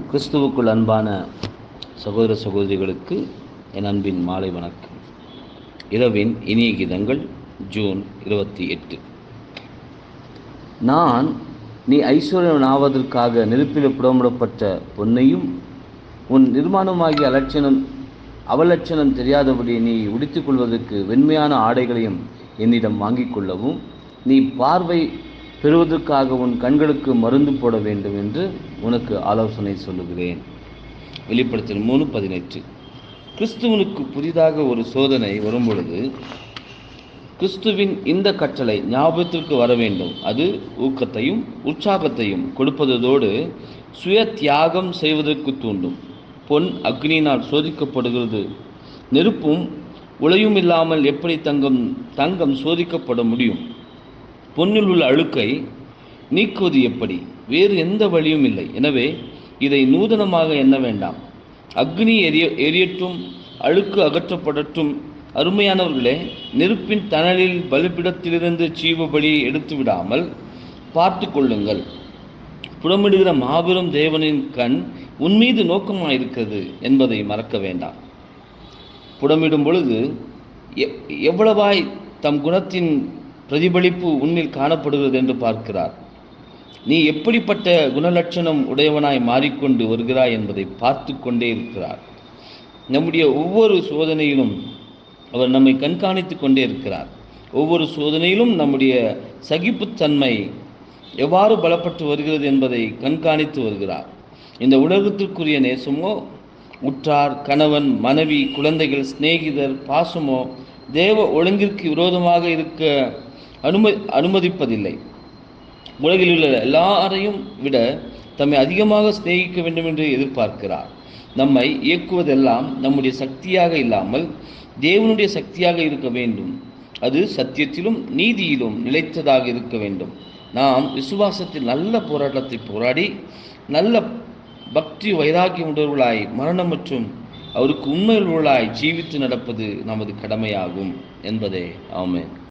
கிறிஸ்துவுக்குள் அன்பான சகோதர சகோதரிகளுக்கு என் அன்பின் மாலை வணக்கம் இரவின் இனிய கீதங்கள் ஜூன் இருபத்தி எட்டு நான் நீ ஐஸ்வர்யன் ஆவதற்காக நெருப்பில் புடமிடப்பட்ட பொன்னையும் உன் நிர்மாணமாகிய அலட்சணம் அவலட்சணம் தெரியாதபடி நீ உடுத்திக் கொள்வதற்கு வெண்மையான ஆடைகளையும் என்னிடம் வாங்கிக் கொள்ளவும் நீ பார்வை பெறுவதற்காக உன் கண்களுக்கு மருந்து போட வேண்டும் என்று உனக்கு ஆலோசனை சொல்லுகிறேன் வெளிப்படுத்தல் மூணு பதினெட்டு கிறிஸ்துவனுக்கு புதிதாக ஒரு சோதனை வரும்பொழுது கிறிஸ்துவின் இந்த கட்டளை ஞாபகத்திற்கு வர வேண்டும் அது ஊக்கத்தையும் உற்சாகத்தையும் கொடுப்பதோடு சுய தியாகம் செய்வதற்கு தூண்டும் பொன் அக்னியினால் சோதிக்கப்படுகிறது நெருப்பும் உலையும் இல்லாமல் எப்படி தங்கம் தங்கம் சோதிக்கப்பட முடியும் பொன்னில் உள்ள அழுக்கை நீக்குவது எப்படி வேறு எந்த வழியும் இல்லை எனவே இதை நூதனமாக எண்ண வேண்டாம் அக்னி எரிய எரியட்டும் அழுக்கு அகற்றப்படட்டும் அருமையானவர்களே நெருப்பின் தணலில் பலிப்பிடத்திலிருந்து ஜீவ பலியை எடுத்து விடாமல் பார்த்து கொள்ளுங்கள் புடமிடுகிற மாபெரும் தேவனின் கண் உன்மீது நோக்கமாயிருக்கிறது என்பதை மறக்க வேண்டாம் புடமிடும் பொழுது எவ்வளவாய் தம் குணத்தின் பிரதிபலிப்பு உன்னில் காணப்படுகிறது என்று பார்க்கிறார் நீ எப்படிப்பட்ட குணலட்சணம் உடையவனாய் மாறிக்கொண்டு வருகிறாய் என்பதை பார்த்து கொண்டே இருக்கிறார் நம்முடைய ஒவ்வொரு சோதனையிலும் அவர் நம்மை கண்காணித்து கொண்டே இருக்கிறார் ஒவ்வொரு சோதனையிலும் நம்முடைய சகிப்புத்தன்மை எவ்வாறு பலப்பட்டு வருகிறது என்பதை கண்காணித்து வருகிறார் இந்த உலகத்திற்குரிய நேசமோ உற்றார் கணவன் மனைவி குழந்தைகள் சிநேகிதர் பாசமோ தேவ ஒழுங்கிற்கு விரோதமாக இருக்க அனும அனுமதிப்பதில்லை உலகில் உள்ள எல்லாரையும் விட தம்மை அதிகமாக சிநேகிக்க வேண்டும் என்று எதிர்பார்க்கிறார் நம்மை இயக்குவதெல்லாம் நம்முடைய சக்தியாக இல்லாமல் தேவனுடைய சக்தியாக இருக்க வேண்டும் அது சத்தியத்திலும் நீதியிலும் நிலைத்ததாக இருக்க வேண்டும் நாம் விசுவாசத்தில் நல்ல போராட்டத்தை போராடி நல்ல பக்தி வைராக்கியம் உணர்வுகளாய் மரணம் மற்றும் அவருக்கு உண்மையுள்ளவர்களாய் ஜீவித்து நடப்பது நமது கடமையாகும் என்பதே ஆமே